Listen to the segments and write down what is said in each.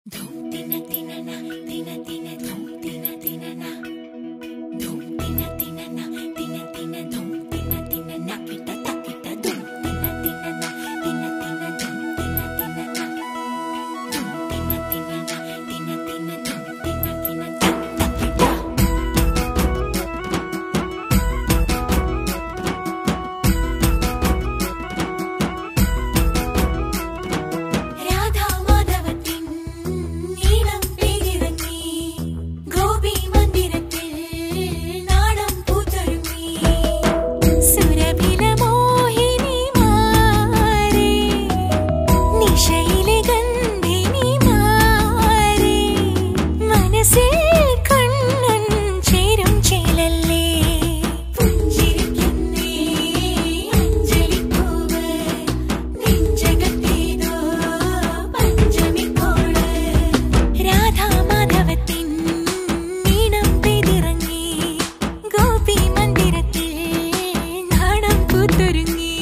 രാധാമാധവത്തിൻ നീളം പെയ്തിറങ്ങി ഗോപി മന്ദിരത്തിൽ നാണം പൂത്തൊരുങ്ങി സുരഭില മോഹിനി മാറി നിശയിലെ ഗന്ധിനി മാറി മനസ്സിൽ കണ്ണൻ ചേരും ചേലല്ലേ പുഞ്ചിരിക്കുന്നേ അഞ്ജലിപ്പൂവ് നെഞ്ചകത്തേതോ പഞ്ചമിക്കോള് രാധാമാധവത്തിൻ നീണം പെയ്തിറങ്ങി ഗോപി മന്ദിരത്തിൽ നാണം പൂത്തൊരുങ്ങി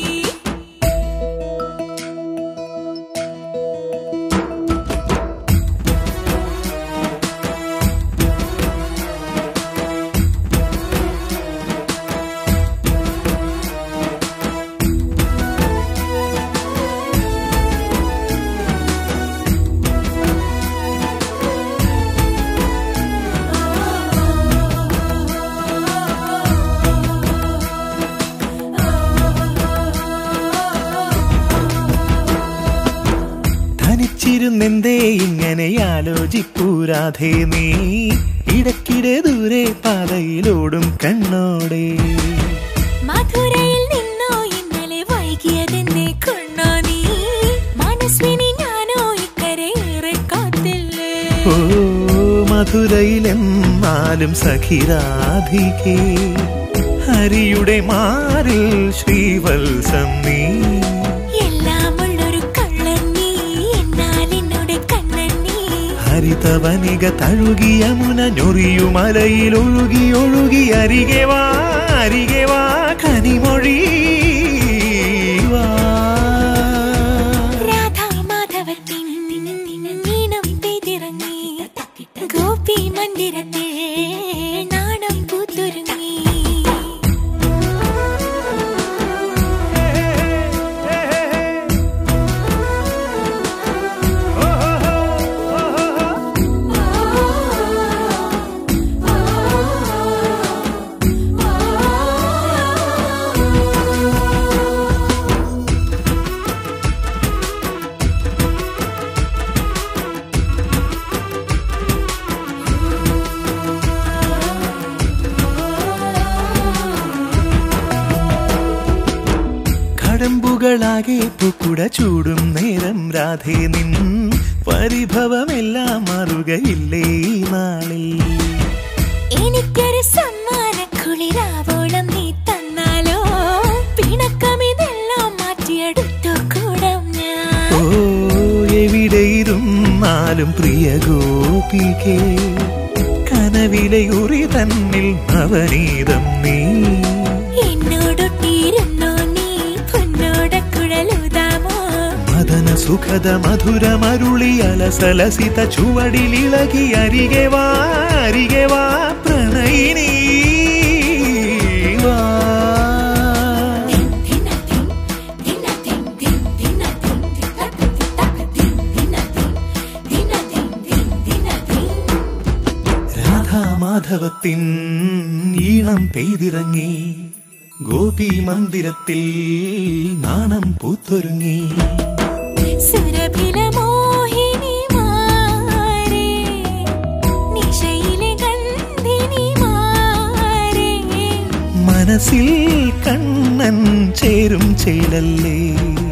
ധനിച്ചിരുന്നെന്തേ ഇങ്ങനെ ആലോചിക്കൂരാധേ നീ ഇടയ്ക്കിടെ ദൂരെ പാതയിലോടും കണ്ണോടെ മധുരയിൽ നിന്നോ ഇന്നലെ വൈകിയതെന്നെ കൊണ്ടോ നീ മനസ്വിനി ഞാനോ ഇക്കരയേറെ കാത്തില്ലേ ഓ മധുരയിലെന്നാലും സഖിരാധികേ ഹരിയുടെ മാറിൽ ശ്രീവത്സം നീ എല്ലാമുള്ളൊരു കള്ളൻ നീ എന്നാൽ എന്നോട് കണ്ണൻ നീ ഹരിതവനിക തഴുകിയ മുന ഞൊറിയുമലയിൽ ഒഴുകി ഒഴുകി അരികെ വാ അരികെ വാ കനിമൊഴി വാ രാധാമാധവത്തിൻ നീണം പെയ്തിറങ്ങി ഗോപി മന്ദിരത്തിൽ നാണം പൂത്തൊരുങ്ങി കടമ്പുകളാകെ പൂക്കുട ചൂടും നേരം രാധേ നിൻ പരിഭവമെല്ലാം മാറുകയില്ലേ ഈ നാളിൽ എനിക്കൊരു സമ്മാന കുളിരാവോളം നീ തന്നാലോ പിണക്കമിതെല്ലാം മാറ്റിയെടുത്തു കൂടം ഞാൻ ഓ എവിടെയിരുന്നാലും പ്രിയ ഗോപികേ കനവിലെ ഉറി തന്നിൽ നവനീതം നീ എന്നോടൊട്ടിയിരുന്നോ നീ പൊന്നോടക്കുഴലുതാമോ മദന സുഖത മധുരമരുളി അലസലസിത ചുവടിലിളകി അരികെ വാ അരികെ വാ പ്രണയിനി വാ രാധാമാധവത്തിൻ ഈണം പെയ്തിറങ്ങി ഗോപി മന്ദിരത്തിൽ നാണം പൂത്തൊരുങ്ങി സുരഭില മോഹിനി മാറി നിശയിലെ ഗന്ധിനി മാറി മനസ്സിൽ കണ്ണൻ ചേരും ചേലല്ലേ